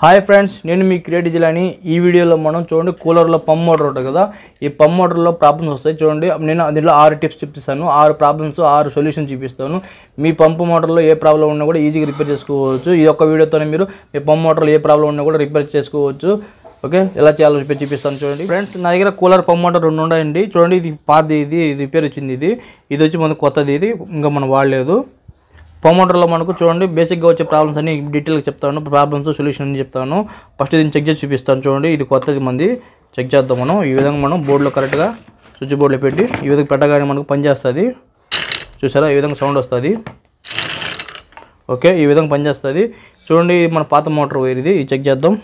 hi friends నేను మీ create జిల్లాని ఈ వీడియోలో మనం చూడండి కూలర్లో పంప్ మోటార్ ఉంటుంది కదా ఈ పంప్ మోటార్లో ప్రాబ్లమ్స్ వస్తాయి చూడండి నేను దీంట్లో ఆరు టిప్స్ చూపిస్తాను ఆరు ప్రాబ్లమ్స్ ఆరు సొల్యూషన్ చూపిస్తాను మీ పంపు మోటార్లో ఏ ప్రాబ్లం ఉన్నా కూడా ఈజీగా రిపేర్ చేసుకోవచ్చు ఈ ఒక్క వీడియోతోనే మీరు మీ పంప్ మోటార్లో ఏ ప్రాబ్లం ఉన్నా కూడా రిపేర్ చేసుకోవచ్చు ఓకే ఎలా చేయాలో చెప్పి చూపిస్తాను చూడండి ఫ్రెండ్స్ నా దగ్గర కూలర్ పంప్ మోటార్ రెండు ఉన్నాయండి చూడండి ఇది పాతది ఇది ఇది రిపేర్ వచ్చింది ఇది ఇది వచ్చి మనకు కొత్తది ఇది ఇంకా మనం వాడలేదు మోటార్లో మనకు చూడండి బేసిక్గా వచ్చే ప్రాబ్లమ్స్ అన్ని డీటెయిల్గా చెప్తాను ప్రాబ్లమ్స్ సొల్యూషన్ అని చెప్తాను ఫస్ట్ దీన్ని చెక్ చేసి చూపిస్తాను చూడండి ఇది కొత్తది మంది చెక్ చేద్దాం మనం ఈ విధంగా మనం బోర్డులో కరెక్ట్గా స్విచ్ బోర్డులో పెట్టి ఈ విధంగా పెట్టగానే మనకు పనిచేస్తుంది చూసారా ఈ విధంగా సౌండ్ వస్తుంది ఓకే ఈ విధంగా పనిచేస్తుంది చూడండి ఇది మన పాత మోటార్ వైర్ ఇది ఇది చెక్ చేద్దాం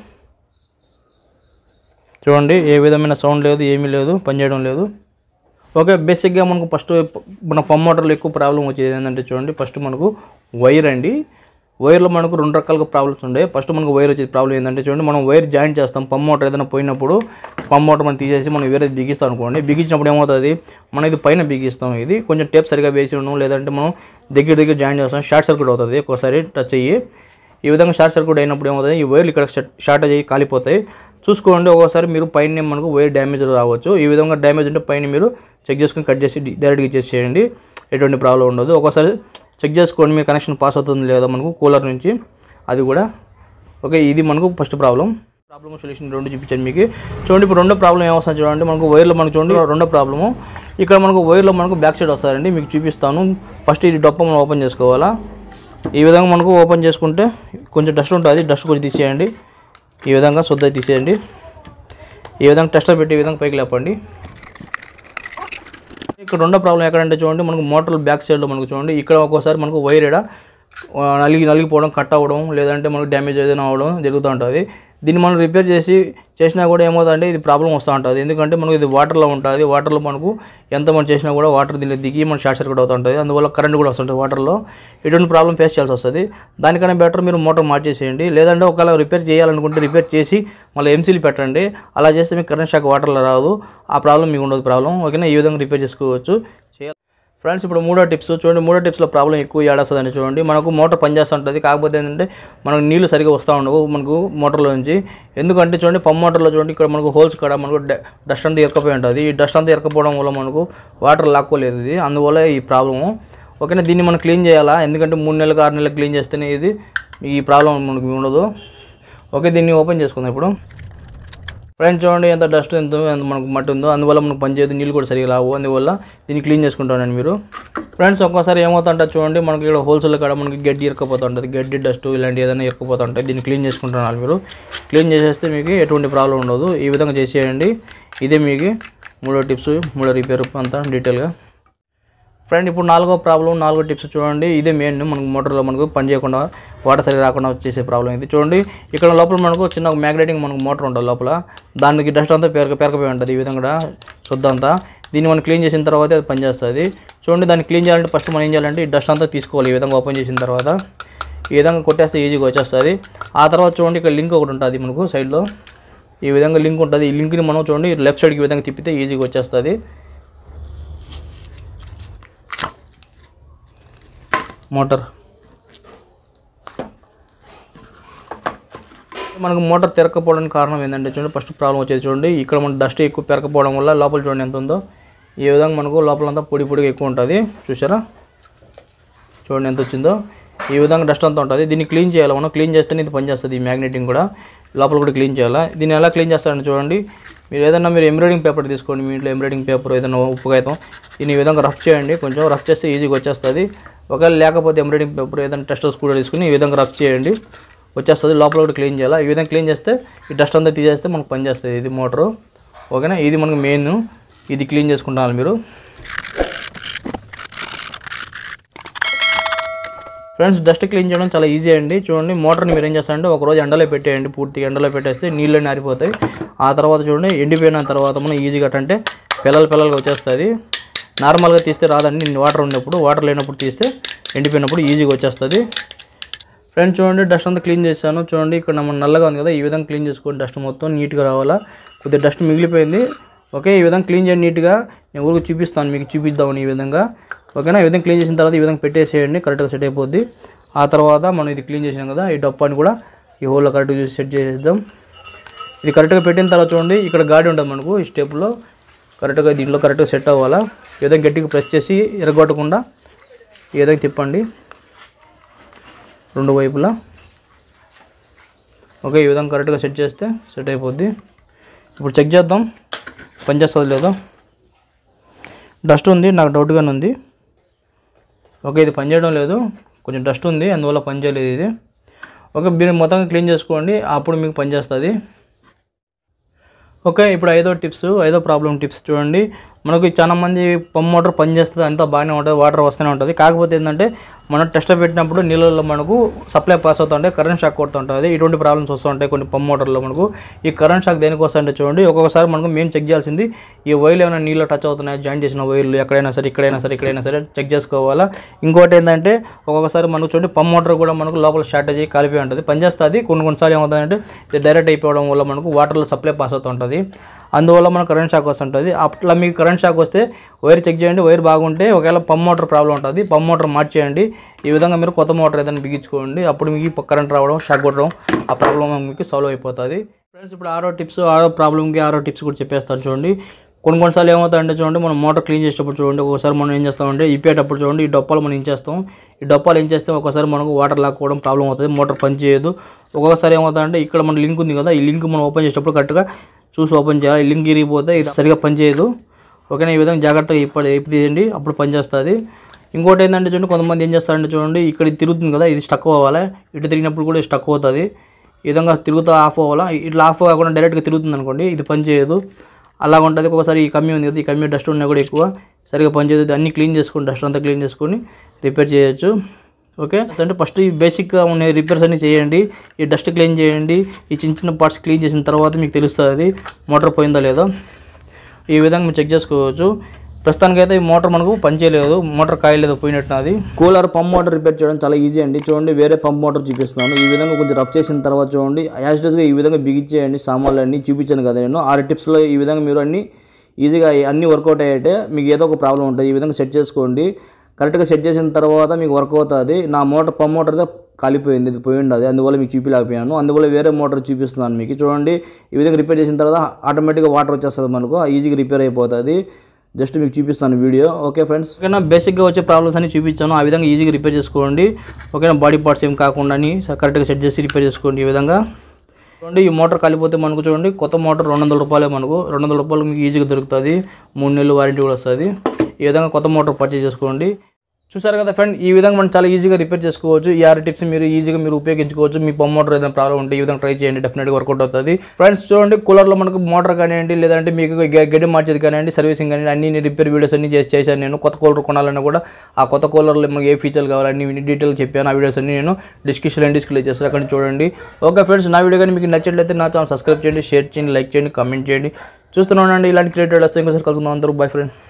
చూడండి ఏ విధమైన సౌండ్ లేదు ఏమీ లేదు పనిచేయడం లేదు ఓకే బేసిక్గా మనకు ఫస్ట్ మన పంప్ మోటార్లో ఎక్కువ ప్రాబ్లం వచ్చేది ఏంటంటే చూడండి ఫస్ట్ మనకు వైర్ అండి వైర్లో మనకు రెండు రకాలుగా ప్రాబ్లమ్స్ ఉండే ఫస్ట్ మనకు వైర్ వచ్చే ప్రాబ్లం ఏంటంటే చూడండి మనం వైర్ జాయిన్ చేస్తాం పంప్ మోటార్ ఏదైనా పోయినప్పుడు పంప్ మోటార్ మనం తీసేసి మనం వేరే బిగిస్తాం అనుకోండి బిగించినప్పుడు ఏమవుతుంది మనం ఇది పైన బిగిస్తాం ఇది కొంచెం టేప్ సరిగా వేసి ఉండడం లేదంటే మనం దగ్గర దగ్గర జాయిన్ చేస్తాం షార్ట్ సర్క్యూట్ అవుతుంది ఒకసారి టచ్ అయ్యి ఈ విధంగా షార్ట్ సర్క్యూట్ అయినప్పుడు ఏమవుతుంది ఈ వైర్లు ఇక్కడ షార్టేజ్ అయ్యి కాలిపోతాయి చూసుకోండి ఒకసారి మీరు పైన మనకు వైర్ డ్యామేజ్ రావచ్చు ఈ విధంగా డ్యామేజ్ ఉంటే పైన మీరు చెక్ చేసుకొని కట్ చేసి డైరెక్ట్గా ఇచ్చేసేయండి ఎటువంటి ప్రాబ్లం ఉండదు ఒకసారి చెక్ చేసుకోండి మీ కనెక్షన్ పాస్ అవుతుంది లేదా మనకు కూలర్ నుంచి అది కూడా ఓకే ఇది మనకు ఫస్ట్ ప్రాబ్లం ప్రాబ్లమ్ సొల్యూషన్ రెండు చూపించాను మీకు చూడండి ఇప్పుడు రెండో ప్రాబ్లం ఏమొస్తుంది చూడండి మనకు వైర్లో మనకు చూడండి రెండో ప్రాబ్లము ఇక్కడ మనకు వైర్లో మనకు బ్యాక్ సైడ్ వస్తారండి మీకు చూపిస్తాను ఫస్ట్ ఇది డొప్ప మనం ఓపెన్ చేసుకోవాలా ఈ విధంగా మనకు ఓపెన్ చేసుకుంటే కొంచెం డస్ట్ ఉంటుంది డస్ట్ కొంచెం తీసేయండి ఈ విధంగా శుద్ధ తీసేయండి ఈ విధంగా టెస్టర్ పెట్టి ఈ విధంగా పైకి లేపండి ఇక్కడ రెండో ప్రాబ్లం ఎక్కడంటే చూడండి మనకు మోటార్ బ్యాక్ సైడ్లో మనకు చూడండి ఇక్కడ ఒక్కోసారి మనకు వైర్ ఎడ ఆ, నలిగి నలిగిపోవడం కట్ అవ్వడం లేదంటే మనకు డ్యామేజ్ ఏదైనా అవ్వడం జరుగుతూ ఉంటుంది దీన్ని మనం రిపేర్ చేసి చేసినా కూడా ఏమవుతుందంటే ఇది ప్రాబ్లం వస్తూ ఉంటుంది ఎందుకంటే మనకు ఇది వాటర్లో ఉంటుంది వాటర్లో మనకు ఎంత మనం చేసినా కూడా వాటర్ దీనిలో దిగి మన షార్ట్ సర్క్యూట్ అవుతూ ఉంటుంది అందువల్ల కరెంట్ కూడా వస్తుంటుంది వాటర్లో ఎటువంటి ప్రాబ్లం ఫేస్ చేయాల్సి వస్తుంది దానికన్నా బెటర్ మీరు మోటార్ మార్చేసేయండి లేదంటే ఒకవేళ రిపేర్ చేయాలనుకుంటే రిపేర్ చేసి మళ్ళీ ఎంసీలు పెట్టండి అలా చేస్తే మీకు కరెంట్ షాక్ వాటర్లో రాదు ఆ ప్రాబ్లం మీకు ఉండదు ప్రాబ్లం ఓకేనా ఈ విధంగా రిపేర్ చేసుకోవచ్చు చేయాలి ఫ్రెండ్స్ ఇప్పుడు మూడో టిప్స్ చూడండి మూడో టిప్స్లో ప్రాబ్లం ఎక్కువ ఏడొస్తుందని చూడండి మనకు మోటార్ పనిచేస్తుంటుంది కాకపోతే ఏంటంటే మనకు నీళ్లు సరిగా వస్తూ ఉండవు మనకు మోటార్లో నుంచి ఎందుకంటే చూడండి పంప్ మోటార్లో చూడండి ఇక్కడ మనకు హోల్స్ కాడ మనకు డస్ట్ అంతా ఎరకపోయి ఉంటుంది ఈ డస్ట్ అంతా ఎరకపోవడం వల్ల మనకు వాటర్ లాక్కోలేదు ఇది అందువల్ల ఈ ప్రాబ్లము ఓకేనా దీన్ని మనం క్లీన్ చేయాలా ఎందుకంటే మూడు నెలలకు ఆరు నెలలకు క్లీన్ చేస్తేనే ఇది ఈ ప్రాబ్లం మనకు ఉండదు ఓకే దీన్ని ఓపెన్ చేసుకుందాం ఇప్పుడు ఫ్రెండ్స్ చూడండి ఎంత డస్ట్ ఎంత ఎంత మనకు మట్టి ఉందో అందువల్ల మనకు పనిచేయదు నీళ్ళు కూడా సరిగా రావు అందువల్ల దీన్ని క్లీన్ చేసుకుంటానండి మీరు ఫ్రెండ్స్ ఒక్కోసారి ఏమవుతుంటే చూడండి మనకి ఇక్కడ హోల్సేల్ కాడ మనకి గడ్డి ఇరకపోతుంటుంది గడ్డి డస్ట్ ఇలాంటి ఏదైనా ఇరకపోతుంటాయి దీన్ని క్లీన్ చేసుకుంటున్నారు మీరు క్లీన్ చేసేస్తే మీకు ఎటువంటి ప్రాబ్లం ఉండదు ఈ విధంగా చేసేయండి ఇదే మీకు మూడో టిప్స్ మూడో రిపేర్ అంతా డీటెయిల్గా ఫ్రెండ్ ఇప్పుడు నాలుగో ప్రాబ్లం నాలుగో టిప్స్ చూడండి ఇదే మెయిన్ మనకు మోటార్లో మనకు పని చేయకుండా వాటర్ సరిగా రాకుండా వచ్చేసే ప్రాబ్లం ఇది చూడండి ఇక్కడ లోపల మనకు చిన్న మ్యాగ్నెటింగ్ మనకు మోటార్ ఉంటుంది లోపల దానికి డస్ట్ అంతా పేరక పేరకపోయి ఉంటుంది ఈ విధంగా శుద్ధ అంతా దీన్ని మనం క్లీన్ చేసిన తర్వాత అది పనిచేస్తుంది చూడండి దాన్ని క్లీన్ చేయాలంటే ఫస్ట్ మనం ఏం చేయాలంటే ఈ డస్ట్ అంతా తీసుకోవాలి ఈ విధంగా ఓపెన్ చేసిన తర్వాత ఈ విధంగా కొట్టేస్తే ఈజీగా వచ్చేస్తుంది ఆ తర్వాత చూడండి ఇక్కడ లింక్ ఒకటి ఉంటుంది మనకు సైడ్లో ఈ విధంగా లింక్ ఉంటుంది ఈ లింక్ని మనం చూడండి లెఫ్ట్ సైడ్కి ఈ విధంగా తిప్పితే ఈజీగా వచ్చేస్తుంది మోటార్ మనకు మోటార్ తిరగకపోవడానికి కారణం ఏంటంటే చూడండి ఫస్ట్ ప్రాబ్లం వచ్చేది చూడండి ఇక్కడ మన డస్ట్ ఎక్కువ పెరగకపోవడం వల్ల లోపల చూడండి ఎంత ఉందో ఈ విధంగా మనకు లోపలంతా పొడి పొడిగా ఎక్కువ ఉంటుంది చూసారా చూడండి ఎంత వచ్చిందో ఈ విధంగా డస్ట్ అంతా ఉంటుంది దీన్ని క్లీన్ చేయాలి మనం క్లీన్ చేస్తేనే ఇది పనిచేస్తుంది ఈ మ్యాగ్నెటింగ్ కూడా లోపల కూడా క్లీన్ చేయాలి దీన్ని ఎలా క్లీన్ చేస్తారని చూడండి మీరు ఏదైనా మీరు ఎంబ్రాయిడింగ్ పేపర్ తీసుకోండి మీ ఇంట్లో ఎంబ్రాయిడింగ్ పేపర్ ఏదైనా ఉప్పు కాగితం దీన్ని ఈ విధంగా రఫ్ చేయండి కొంచెం రఫ్ చేస్తే ఈజీగా వచ్చేస్తుంది ఒకవేళ లేకపోతే ఎంబ్రాయిడింగ్ పేపర్ ఏదైనా టెస్టర్స్ కూడా తీసుకుని ఈ విధంగా రఫ్ చేయండి వచ్చేస్తుంది లోపల కూడా క్లీన్ చేయాలి ఈ విధంగా క్లీన్ చేస్తే ఈ డస్ట్ అంతా తీసేస్తే మనకు పనిచేస్తుంది ఇది మోటరు ఓకేనా ఇది మనకు మెయిన్ ఇది క్లీన్ చేసుకుంటాను మీరు ఫ్రెండ్స్ డస్ట్ క్లీన్ చేయడం చాలా ఈజీ అండి చూడండి మోటార్ని మీరు ఏం చేస్తారంటే ఒక రోజు ఎండలో పెట్టేయండి పూర్తిగా ఎండలో పెట్టేస్తే నీళ్ళు ఆరిపోతాయి ఆ తర్వాత చూడండి ఎండిపోయిన తర్వాత మనం ఈజీగా అంటే పిల్లలు పిల్లలుగా వచ్చేస్తుంది నార్మల్గా తీస్తే రాదండి వాటర్ ఉన్నప్పుడు వాటర్ లేనప్పుడు తీస్తే ఎండిపోయినప్పుడు ఈజీగా వచ్చేస్తుంది ఫ్రెండ్స్ చూడండి డస్ట్ అంతా క్లీన్ చేశాను చూడండి ఇక్కడ మన నల్లగా ఉంది కదా ఈ విధంగా క్లీన్ చేసుకోండి డస్ట్ మొత్తం నీట్గా రావాలా కొద్దిగా డస్ట్ మిగిలిపోయింది ఓకే ఈ విధంగా క్లీన్ చేయండి నీట్గా నేను ఊరికి చూపిస్తాను మీకు చూపిద్దామని ఈ విధంగా ఓకేనా ఈ విధంగా క్లీన్ చేసిన తర్వాత ఈ విధంగా పెట్టేసేయండి కరెక్ట్గా సెట్ అయిపోద్ది ఆ తర్వాత మనం ఇది క్లీన్ చేసాం కదా ఈ డప్పాని కూడా ఈ హోల్లో కరెక్ట్గా చూసి సెట్ చేసేద్దాం ఇది కరెక్ట్గా పెట్టిన తర్వాత చూడండి ఇక్కడ గాడి ఉంటుంది మనకు ఈ స్టెప్లో కరెక్ట్గా దీంట్లో కరెక్ట్గా సెట్ అవ్వాలా ఈ విధంగా గట్టిగా ప్రెస్ చేసి ఎరగొట్టకుండా ఈ విధంగా తిప్పండి రెండు వైపులా ఓకే ఈ విధంగా కరెక్ట్గా సెట్ చేస్తే సెట్ అయిపోద్ది ఇప్పుడు చెక్ చేద్దాం పనిచేస్తుంది లేదో డస్ట్ ఉంది నాకు డౌట్గానే ఉంది ఓకే ఇది పనిచేయడం లేదు కొంచెం డస్ట్ ఉంది అందువల్ల పనిచేయలేదు ఇది ఓకే మీరు మొత్తంగా క్లీన్ చేసుకోండి అప్పుడు మీకు పనిచేస్తుంది ఓకే ఇప్పుడు ఐదో టిప్స్ ఐదో ప్రాబ్లం టిప్స్ చూడండి మనకు చాలా మంది పంప్ మోటార్ పనిచేస్తుంది అంతా బాగానే ఉంటుంది వాటర్ వస్తూనే ఉంటుంది కాకపోతే ఏంటంటే మనం టెస్ట్ పెట్టినప్పుడు నీళ్ళల్లో మనకు సప్లై పాస్ అవుతుంటే కరెంట్ షాక్ కొడుతుంటుంది ఇటువంటి ప్రాబ్లమ్స్ వస్తూ ఉంటాయి కొన్ని పంప్ మోటార్లో మనకు ఈ కరెంట్ షాక్ దేనికి వస్తుంటే చూడండి ఒక్కొక్కసారి మనకు మేము చెక్ చేయాల్సింది ఈ వైర్లు ఏమైనా నీళ్ళు టచ్ అవుతున్నాయి జాయిన్ చేసిన వైర్లు ఎక్కడైనా సరే ఇక్కడైనా సరే ఇక్కడైనా సరే చెక్ చేసుకోవాలా ఇంకోటి ఏంటంటే ఒక్కొక్కసారి మనకు చూడండి పంప్ మోటార్ కూడా మనకు లోపల స్ట్రాటజీ కాలిపోయి ఉంటుంది పనిచేస్తుంది కొన్ని కొన్నిసార్లు ఏమవుతుందంటే ఇది డైరెక్ట్ అయిపోవడం వల్ల మనకు వాటర్లో సప్లై పాస్ అవుతుంటుంది అందువల్ల మనకు కరెంట్ షాక్ వస్తుంటుంది అట్లా మీకు కరెంట్ షాక్ వస్తే వైర్ చెక్ చేయండి వైర్ బాగుంటే ఒకవేళ పంప్ మోటార్ ప్రాబ్లం ఉంటుంది పంప్ మోటార్ మార్చేయండి ఈ విధంగా మీరు కొత్త మోటార్ ఏదైనా బిగించుకోండి అప్పుడు మీకు కరెంట్ రావడం షాక్ కొట్టడం ఆ ప్రాబ్లం మీకు సాల్వ్ అయిపోతుంది ఫ్రెండ్స్ ఇప్పుడు ఆరో టిప్స్ ఆరో ప్రాబ్లమ్కి ఆరో టిప్స్ కూడా చెప్పేస్తాను చూడండి కొన్ని కొన్నిసార్లు ఏమవుతాయంటే చూడండి మనం మోటార్ క్లీన్ చేసేటప్పుడు చూడండి ఒకసారి మనం ఏం చేస్తామంటే ఇప్పేటప్పుడు చూడండి ఈ డప్పాలు మనం ఇంచేస్తాం ఈ డప్పాలు ఏం చేస్తే ఒకసారి మనకు వాటర్ లాక్కోవడం ప్రాబ్లం అవుతుంది మోటార్ పని చేయదు ఒక్కొక్కసారి ఏమవుతుందంటే ఇక్కడ మన లింక్ ఉంది కదా ఈ లింక్ మనం ఓపెన్ చేసేటప్పుడు కరెక్ట్గా చూసి ఓపెన్ చేయాలి ఈ లింక్ ఇరిగిపోతే ఇది సరిగా పనిచేయదు ఓకేనా ఈ విధంగా జాగ్రత్తగా ఇప్పుడు ఇప్పు తీయండి అప్పుడు పనిచేస్తుంది ఇంకోటి ఏంటంటే చూడండి కొంతమంది ఏం చేస్తారంటే చూడండి ఇక్కడ ఇది తిరుగుతుంది కదా ఇది స్టక్ అవ్వాలి ఇటు తిరిగినప్పుడు కూడా స్టక్ అవుతుంది ఈ విధంగా తిరుగుతూ ఆఫ్ అవ్వాలా ఇట్లా ఆఫ్ కాకుండా డైరెక్ట్గా తిరుగుతుంది అనుకోండి ఇది పని చేయదు అలా ఉంటుంది ఒక్కొక్కసారి ఈ కమ్మి ఉంది కదా ఈ కమ్మి డస్ట్ ఉన్నా కూడా ఎక్కువ సరిగా పనిచేయదు అన్ని క్లీన్ చేసుకొని డస్ట్ అంతా క్లీన్ చేసుకొని రిపేర్ చేయొచ్చు ఓకే అంటే ఫస్ట్ ఈ బేసిక్గా ఉన్న రిపేర్స్ అన్ని చేయండి ఈ డస్ట్ క్లీన్ చేయండి ఈ చిన్న చిన్న పార్ట్స్ క్లీన్ చేసిన తర్వాత మీకు తెలుస్తుంది మోటార్ పోయిందా లేదా ఈ విధంగా మీరు చెక్ చేసుకోవచ్చు ప్రస్తుతానికైతే ఈ మోటార్ మనకు పనిచేయలేదు మోటార్ కాయలేదు పోయినట్టు అది కూలర్ పంప్ మోటార్ రిపేర్ చేయడం చాలా ఈజీ అండి చూడండి వేరే పంప్ మోటార్ చూపిస్తున్నాను ఈ విధంగా కొంచెం రఫ్ చేసిన తర్వాత చూడండి యాజిటస్గా ఈ విధంగా బిగించేయండి సామాన్లు అన్ని చూపించాను కదా నేను ఆరు టిప్స్లో ఈ విధంగా మీరు అన్ని ఈజీగా అన్ని వర్కౌట్ అయ్యేటే మీకు ఏదో ఒక ప్రాబ్లం ఉంటుంది ఈ విధంగా సెట్ చేసుకోండి కరెక్ట్గా సెట్ చేసిన తర్వాత మీకు వర్క్ అవుతుంది నా మోటార్ పంప్ మోటార్ కాలిపోయింది ఇది పోయి ఉండదు అందువల్ల మీకు చూపించలేకపోయాను అందువల్ల వేరే మోటార్ చూపిస్తున్నాను మీకు చూడండి ఈ విధంగా రిపేర్ చేసిన తర్వాత ఆటోమేటిక్గా వాటర్ వచ్చేస్తుంది మనకు ఈజీగా రిపేర్ అయిపోతుంది జస్ట్ మీకు చూపిస్తాను వీడియో ఓకే ఫ్రెండ్స్ ఓకేనా బేసిక్గా వచ్చే ప్రాబ్లమ్స్ అన్ని చూపించాను ఆ విధంగా ఈజీగా రిపేర్ చేసుకోండి ఓకేనా బాడీ పార్ట్స్ ఏం కాకుండా కరెక్ట్గా సెట్ చేసి రిపేర్ చేసుకోండి ఈ విధంగా చూడండి ఈ మోటార్ కాలిపోతే మనకు చూడండి కొత్త మోటార్ రెండు వందల రూపాయలే మనకు రెండు వందల రూపాయలు మీకు ఈజీగా దొరుకుతుంది మూడు నెలలు వారంటీ కూడా వస్తుంది ఈ విధంగా కొత్త మోటార్ పర్చేజ్ చేసుకోండి చూసారు కదా ఫ్రెండ్ ఈ విధంగా మనం చాలా ఈజీగా రిపేర్ చేసుకోవచ్చు ఈ ఆరు టిప్స్ మీరు ఈజీగా మీరు ఉపయోగించుకోవచ్చు మీ పంప్ మోటార్ ఏదైనా ప్రాబ్లం ఉంటే ఈ విధంగా ట్రై చేయండి డెఫినెట్గా వర్కౌట్ అవుతుంది ఫ్రెండ్స్ చూడండి కూలర్లో మనకు మోటార్ కానివ్వండి లేదంటే మీకు గ- గడ్డి మార్చేది కానివ్వండి సర్వీసింగ్ కానివ్వండి అన్ని రిపేర్ వీడియోస్ అన్ని చేసి చేశాను నేను కొత్త కూలర్ కొనాలన్నా కూడా ఆ కొత్త కూలర్లో మనకి ఏ ఫీచర్లు కావాలి అన్ని డీటెయిల్ చెప్పాను ఆ వీడియోస్ అన్ని నేను డిస్క్రిప్షన్ అండ్ డిస్ప్లే చేస్తాను అక్కడ చూడండి ఓకే ఫ్రెండ్స్ నా వీడియో కానీ మీకు నచ్చినట్లయితే నా ఛానల్ సబ్స్క్రైబ్ చేయండి షేర్ చేయండి లైక్ చేయండి కామెంట్ చేయండి చూస్తూనే ఉండండి ఇలాంటి క్రియేటెడ్ వస్తే ఇంకోసారి కలుసుకుందాం అందరూ బై ఫ్రెండ్